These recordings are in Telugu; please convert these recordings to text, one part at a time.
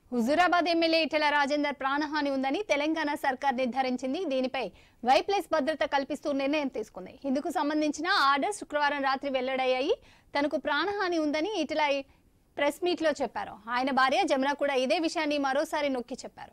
హుజూరాబాద్ ఎమ్మెల్యే ఇటెల రాజేందర్ ప్రాణహాని ఉందని తెలంగాణ సర్కార్ నిర్ధారించింది దీనిపై వైప్లస్ భద్రత కల్పిస్తూ నిర్ణయం తీసుకుంది ఇందుకు సంబంధించిన ఆర్డర్ శుక్రవారం రాత్రి వెల్లడయ్యాయి తనకు ప్రాణహాని ఉందని ఇటెల ప్రెస్ మీట్ లో చెప్పారు ఆయన భార్య జమున కూడా ఇదే విషయాన్ని మరోసారి నొక్కి చెప్పారు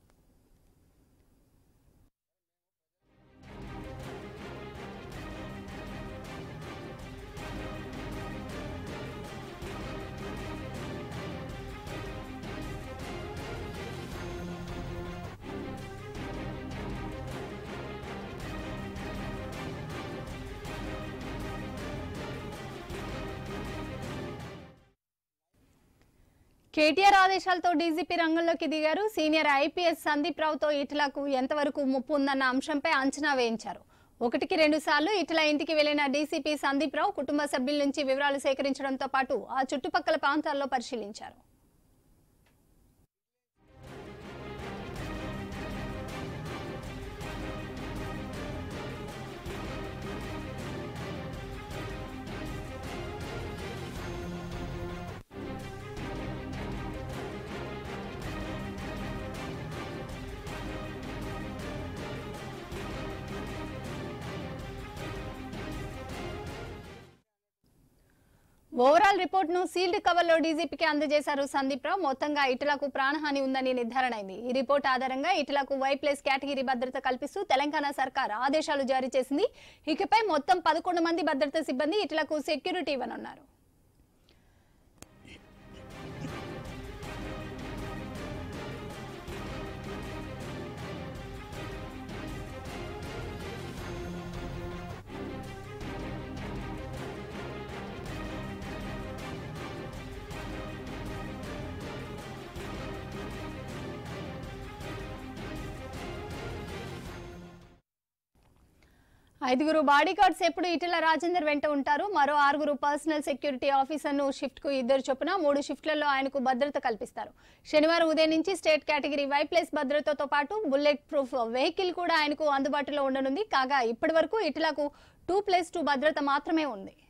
కేటీఆర్ ఆదేశాలతో డీజీపీ రంగంలోకి దిగారు సీనియర్ ఐపీఎస్ సందీప్ రావుతో ఇటలకు ఎంతవరకు ముప్పు ఉందన్న అంశంపై అంచనా వేయించారు ఒకటికి రెండు సార్లు ఇటల ఇంటికి వెళ్లిన డీసీపీ సందీప్ రావు కుటుంబ సభ్యుల నుంచి వివరాలు సేకరించడంతో పాటు ఆ చుట్టుపక్కల ప్రాంతాల్లో పరిశీలించారు ఓవరాల్ రిపోర్ట్ ను సీల్డ్ కవర్ లో డీజీపీకి అందజేశారు సందీప్ రావు మొత్తంగా ఇటలకు ప్రాణహాని ఉందని నిర్ధారణ అయింది ఈ రిపోర్ట్ ఆధారంగా ఇటలకు వై ప్లస్ కేటగిరీ భద్రత కల్పిస్తూ తెలంగాణ సర్కార్ ఆదేశాలు జారీ చేసింది ఇకపై మొత్తం పదకొండు మంది భద్రతా సిబ్బంది ఇటలకు సెక్యూరిటీ ఇవ్వనున్నారు ఐదుగురు బాడీ గార్డ్స్ ఎప్పుడు ఇటల రాజేందర్ వెంట ఉంటారు మరో ఆరుగురు పర్సనల్ సెక్యూరిటీ ఆఫీసర్ను షిఫ్ట్ కు ఇద్దరు చొప్పున మూడు షిఫ్ట్లలో ఆయనకు భద్రత కల్పిస్తారు శనివారం ఉదయం నుంచి స్టేట్ కేటగిరీ వై ప్లస్ భద్రతతో పాటు బుల్లెట్ ప్రూఫ్ వెహికల్ కూడా ఆయనకు అందుబాటులో ఉండనుంది కాగా ఇప్పటి వరకు ఇటలకు టూ ప్లస్ టూ భద్రత మాత్రమే ఉంది